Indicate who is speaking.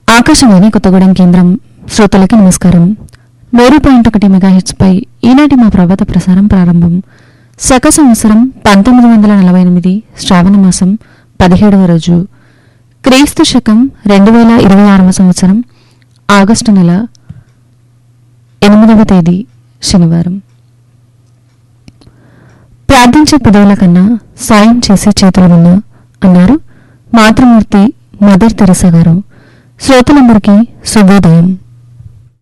Speaker 1: ఆకాశవాణి కొత్తగూడెం కేంద్రం శ్రోతలకి నమస్కారం నూరు పాయింట్ ఒకటి మెగాహెచ్ పై ఈనాటి మా ప్రభాత ప్రసారం ప్రారంభం శక సంవత్సరం పంతొమ్మిది వందల నలభై ఎనిమిది శ్రావణ మాసం పదిహేడవ రోజు క్రీస్తు శకం రెండు వేల ఇరవై ఆరవ సంవత్సరం ఆగస్టు నెల ఎనిమిదవ తేదీ శనివారం ప్రార్థించే పెదవుల కన్నా సాయం చేసే చేతులు విన్నా అన్నారు మాతృమూర్తి మదర్ తెరసా గారు శ్రోతలందరికీ శుభోదయం